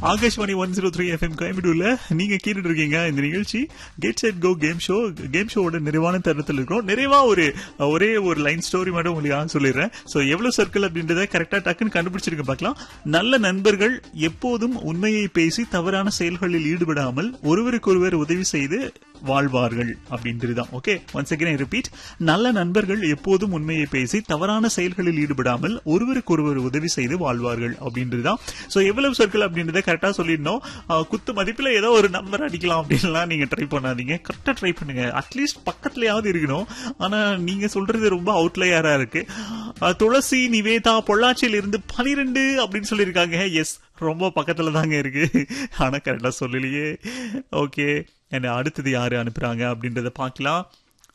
Akashvani one zero three FM கோயம்புத்தூர்ல நீங்க கேட்டுட்டு இருக்கீங்க இந்த நிகழ்ச்சி get set go game show game ஷோவோட நிறைவான தருணத்தில் இருக்கிறோம் நிறைவா ஒரு ஒரே ஒரு லைன் ஸ்டோரி மட்டும் உங்களுக்கு சொல்லிடுறேன் சோ எவ்வளவு சர்க்கிள் அப்படின்றத கரெக்டா டக்குன்னு கண்டுபிடிச்சிருக்க பார்க்கலாம் நல்ல நண்பர்கள் எப்போதும் உண்மையை பேசி தவறான செயல்களில் ஈடுபடாமல் ஒருவருக்கொருவர் உதவி செய்து வாழ்வார்கள் அப்படின்றதுதான் ஓகே ஒன்ஸ் அகேன் ரிப்பீட் நல்ல நண்பர்கள் எப்போதும் உண்மையை பேசி தவறான செயல்களில் ஈடுபடாமல் ஒருவருக்கொருவர் உதவி செய்து வாழ்வார்கள் அப்படின்றதுதான் சோ எவ்வளவு சர்க்கிள் அப்படின்றத கரெக்டா சொல்லிடணும் அஹ், குத்து மதிப்புல ஏதோ ஒரு நம்பர் அடிக்கலாம் அப்படின்லாம் நீங்க ட்ரை பண்ணாதீங்க கரெக்டா ட்ரை பண்ணுங்க அட்லீஸ்ட் பக்கத்துலயாவது இருக்கணும் ஆனா நீங்க சொல்றது ரொம்ப அவுட்லயரா இருக்கு அஹ், துளசி நிவேதா பொள்ளாச்சியில இருந்து பனிரெண்டு அப்படின்னு சொல்லியிருக்காங்க எஸ் ரொம்ப பக்கத்துல தாங்க இருக்கு ஆனா கரெக்டா சொல்லலையே ஓகே என்ன அடுத்தது யாரு அனுப்புறாங்க அப்படின்றத பார்க்கலாம்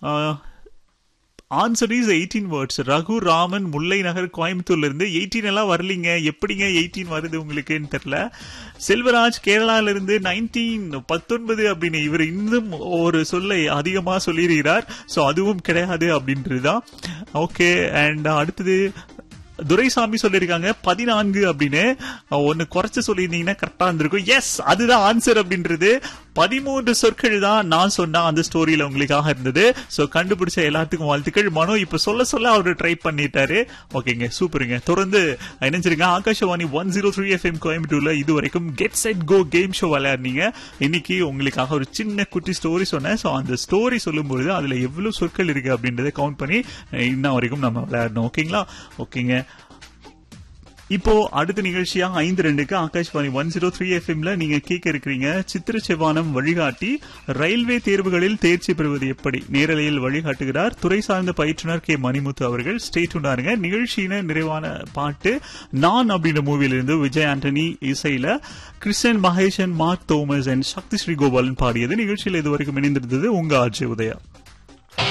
answer is eighteen words Raghu Raman Mullai Nagar கோயம்புத்தூர்ல இருந்து எயிட்டீன் எல்லாம் வரலீங்க எப்படிங்க எயிட்டீன் வருது உங்களுக்குன்னு தெரியல செல்வராஜ் கேரளால இருந்து நைன்டீன் பத்தொன்பது அப்படின்னு இவர் இன்னும் ஒரு சொல்லை அதிகமா சொல்லியிருக்கிறார் சோ அதுவும் கிடையாது அப்படின்றதுதான் ஓகே அண்ட் அடுத்தது துரைசாமி சொல்லியிருக்காங்க பதினான்கு அப்படின்னு ஒன்னு குறைச்சு சொல்லியிருந்தீங்கன்னா கரெக்டா இருந்திருக்கும் எஸ் அதுதான் ஆன்சர் அப்படின்றது பதிமூன்று சொற்கள் தான் நான் சொன்ன அந்த ஸ்டோரியில உங்களுக்காக இருந்தது சோ கண்டுபிடிச்ச எல்லாத்துக்கும் வாழ்த்துக்கள் மனோ இப்ப சொல்ல சொல்ல அவரு ட்ரை பண்ணிட்டாரு ஓகேங்க சூப்பருங்க தொடர்ந்து இணைஞ்சிருங்க Akashvani one zero three FM கோயம்புத்தூர்ல இது வரைக்கும் get set go game show விளையாடுனீங்க இன்னைக்கு உங்களுக்காக ஒரு சின்ன குட்டி ஸ்டோரி சொன்னேன் சோ அந்த ஸ்டோரி சொல்லும்போது அதுல எவ்வளவு சொற்கள் இருக்கு அப்படின்றத கவுண்ட் பண்ணி இன்ன வரைக்கும் நம்ம விளையாடணும் ஓகேங்களா ஓகேங்க இப்போ அடுத்த நிகழ்ச்சியா ஐந்து ரெண்டுக்கு ஆகாஷ்வாணி ஒன் ஜீரோ த்ரீ எஃப்எம்ல நீங்க கேட்க இருக்கிறீங்க சித்திர செவ்வானம் வழிகாட்டி ரயில்வே தேர்வுகளில் தேர்ச்சி பெறுவது எப்படி நேரலையில் வழிகாட்டுகிறார் துறை சார்ந்த பயிற்றுனர் கே மணிமுத்து அவர்கள் ஸ்டேட் உண்டாருங்க நிகழ்ச்சியின நிறைவான பாட்டு நான் அப்படின்ற மூவியிலிருந்து விஜய் ஆண்டனி இசையில Christian Mahesan Mark Thomas and Sakthi Sri Gopalan பாடியது நிகழ்ச்சியில் இதுவரைக்கும் இணைந்திருந்தது உங்க ஆட்சி உதயா